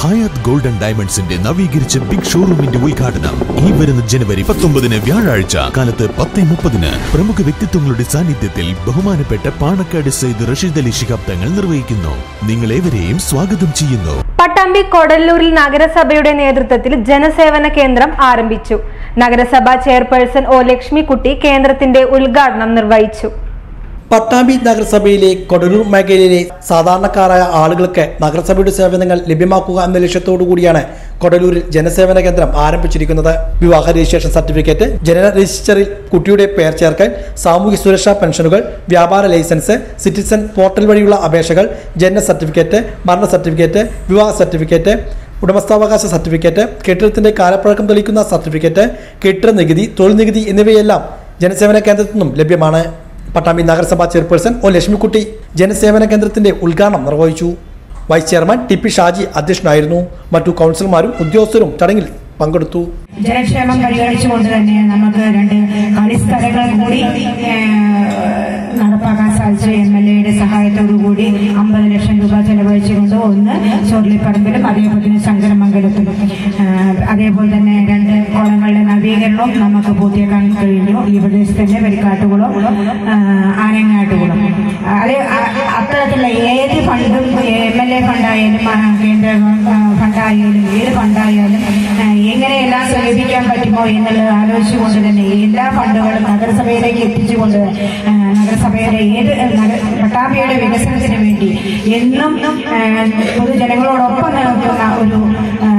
Hayat golden ഡയമണ്ട്സിന്റെ നവീകരിച്ച big ഷോറൂമിന്റെ ഉദ്ഘാടനം ഈ വരുന്ന ജനുവരി പത്തൊമ്പതിന് വ്യാഴാഴ്ച കാലത്ത് പത്ത് മുപ്പതിന് പ്രമുഖ വ്യക്തിത്വങ്ങളുടെ സാന്നിധ്യത്തിൽ ബഹുമാനപ്പെട്ട പാണക്കാട് സെയ്ദ് റഷീദ് അലി ശിഹാബ് തങ്ങൾ നിർവഹിക്കുന്നു നിങ്ങളേവരെയും സ്വാഗതം ചെയ്യുന്നു പട്ടാമ്പി കൊടല്ലൂരിൽ നഗരസഭയുടെ നേതൃത്വത്തിൽ ജനസേവന കേന്ദ്രം ആരംഭിച്ചു നഗരസഭാ ചെയർപേഴ്സൺ ഒ ലക്ഷ്മിക്കുട്ടി കേന്ദ്രത്തിന്റെ ഉദ്ഘാടനം നിർവഹിച്ചു പട്ടാമ്പി നഗരസഭയിലെ കൊടലൂർ മേഖലയിലെ സാധാരണക്കാരായ ആളുകൾക്ക് നഗരസഭയുടെ സേവനങ്ങൾ ലഭ്യമാക്കുക എന്ന ലക്ഷ്യത്തോടു കൂടിയാണ് കൊടലൂരിൽ ജനസേവന കേന്ദ്രം ആരംഭിച്ചിരിക്കുന്നത് വിവാഹ രജിസ്ട്രേഷൻ സർട്ടിഫിക്കറ്റ് ജനന രജിസ്റ്ററിൽ കുട്ടിയുടെ പേർ ചേർക്കൽ സാമൂഹ്യ സുരക്ഷാ പെൻഷനുകൾ വ്യാപാര ലൈസൻസ് സിറ്റിസൺ പോർട്ടൽ വഴിയുള്ള അപേക്ഷകൾ ജനന സർട്ടിഫിക്കറ്റ് മരണ സർട്ടിഫിക്കറ്റ് വിവാഹ സർട്ടിഫിക്കറ്റ് ഉടമസ്ഥാവകാശ സർട്ടിഫിക്കറ്റ് കെട്ടിടത്തിന്റെ കാലപ്പഴക്കം തെളിയിക്കുന്ന സർട്ടിഫിക്കറ്റ് കെട്ടിട നികുതി തൊഴിൽ നികുതി എന്നിവയെല്ലാം ജനസേവന കേന്ദ്രത്തിൽ നിന്നും ലഭ്യമാണ് പട്ടാമ്പി നഗരസഭാ ചെയർപേഴ്സൺ ഒ ലക്ഷ്മിക്കുട്ടി ജനസേവന കേന്ദ്രത്തിന്റെ ഉദ്ഘാടനം നിർവഹിച്ചു vice chairman T P Shaji അധ്യക്ഷനായിരുന്നു മറ്റു കൗൺസിലർമാരും ഉദ്യോഗസ്ഥരും ചടങ്ങിൽ പങ്കെടുത്തു ജനക്ഷേമം പരിഗണിച്ചുകൊണ്ട് തന്നെ നമുക്ക് രണ്ട് കളിസ്ഥലങ്ങൾ കൂടി ഏഹ്, നടപ്പാക്കാൻ സാധിച്ചു എം എൽ എയുടെ സഹായത്തോടു കൂടി അമ്പത് ലക്ഷം രൂപ ചെലവഴിച്ചുകൊണ്ട് ഒന്ന് ചുരുളിപ്പറമ്പിലും അതേപോലെ തന്നെ ശങ്കരമംഗലത്തിലും ഏഹ്, അതേപോലെ തന്നെ രണ്ട് കുളങ്ങളുടെ നവീകരണവും നമുക്ക് പൂർത്തിയാക്കാൻ കഴിഞ്ഞു ഈ പ്രദേശത്തിന്റെ വെലിക്കാട്ടുകുളം ഏഹ്, ആനങ്ങാട്ടുകുളം അത് അ- അത്തരത്തിലുള്ള ഏത് ഫണ്ടും എം എൽ എ ഫണ്ടായാലും ആ, കേന്ദ്ര ആ, ഫണ്ടായാലും ഏത് ഫണ്ടായാലും ആ, എങ്ങനെയെല്ലാം സമീപിക്കാൻ പറ്റുമോ എന്നുള്ളത് ആലോചിച്ചുകൊണ്ട് തന്നെ എല്ലാ ഫണ്ടുകളും നഗരസഭയിലേക്ക് എത്തിച്ചുകൊണ്ട് ആ, നഗരസഭയുടെ ഏത് നഗര പട്ടാമ്പിയുടെ വികസനത്തിന് വേണ്ടി എന്നും ആ, പൊതുജനങ്ങളോടൊപ്പം നിൽക്കുന്ന ഒരു ആ,